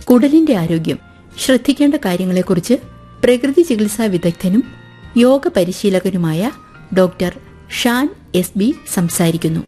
കുടലിന്റെ ആരോഗ്യം ശ്രദ്ധിക്കേണ്ട കാര്യങ്ങളെക്കുറിച്ച് പ്രകൃതി ചികിത്സാ വിദഗ്ധനും യോഗ പരിശീലകനുമായ ഡോക്ടർ ഷാൻ എസ് ബി സംസാരിക്കുന്നു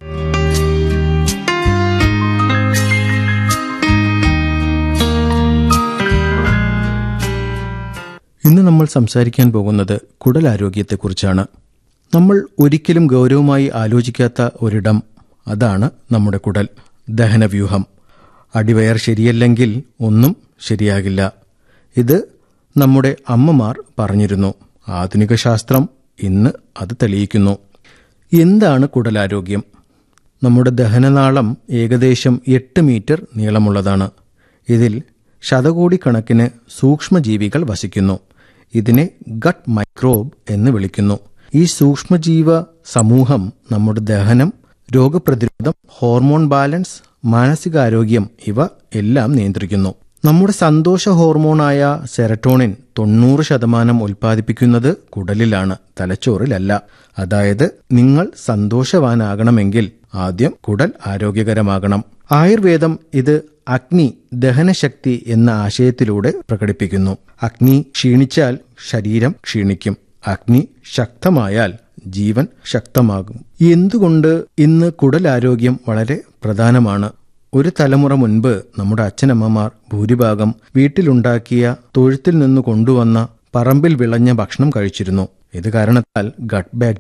ഇന്ന് നമ്മൾ സംസാരിക്കാൻ പോകുന്നത് കുടലാരോഗ്യത്തെക്കുറിച്ചാണ് നമ്മൾ ഒരിക്കലും ഗൗരവമായി ആലോചിക്കാത്ത ഒരിടം അതാണ് നമ്മുടെ കുടൽ ദഹനവ്യൂഹം അടിവയർ ശരിയല്ലെങ്കിൽ ഒന്നും ശരിയാകില്ല ഇത് നമ്മുടെ അമ്മമാർ പറഞ്ഞിരുന്നു ആധുനിക ശാസ്ത്രം ഇന്ന് അത് തെളിയിക്കുന്നു എന്താണ് കുടലാരോഗ്യം നമ്മുടെ ദഹനനാളം ഏകദേശം എട്ട് മീറ്റർ നീളമുള്ളതാണ് ഇതിൽ ശതകോടിക്കണക്കിന് സൂക്ഷ്മജീവികൾ വസിക്കുന്നു ഇതിനെ ഗട്ട് മൈക്രോബ് എന്ന് വിളിക്കുന്നു ഈ സൂക്ഷ്മജീവ സമൂഹം നമ്മുടെ ദഹനം രോഗപ്രതിരോധം ഹോർമോൺ ബാലൻസ് മാനസികാരോഗ്യം ഇവ എല്ലാം നിയന്ത്രിക്കുന്നു നമ്മുടെ സന്തോഷ ഹോർമോണായ സെറട്ടോണിൻ തൊണ്ണൂറ് ശതമാനം ഉൽപ്പാദിപ്പിക്കുന്നത് കുടലിലാണ് തലച്ചോറിലല്ല അതായത് നിങ്ങൾ സന്തോഷവാനാകണമെങ്കിൽ ആദ്യം കുടൽ ആരോഗ്യകരമാകണം ആയുർവേദം ഇത് അഗ്നി ദഹനശക്തി എന്ന ആശയത്തിലൂടെ പ്രകടിപ്പിക്കുന്നു അഗ്നി ക്ഷീണിച്ചാൽ ശരീരം ക്ഷീണിക്കും അഗ്നി ശക്തമായാൽ ജീവൻ ശക്തമാകും എന്തുകൊണ്ട് ഇന്ന് കുടലാരോഗ്യം വളരെ പ്രധാനമാണ് ഒരു തലമുറ മുൻപ് നമ്മുടെ അച്ഛനമ്മമാർ ഭൂരിഭാഗം വീട്ടിലുണ്ടാക്കിയ തൊഴുത്തിൽ നിന്ന് കൊണ്ടുവന്ന പറമ്പിൽ വിളഞ്ഞ ഭക്ഷണം കഴിച്ചിരുന്നു ഇത് കാരണത്താൽ ഗട്ട് ബാക്ടീരിയ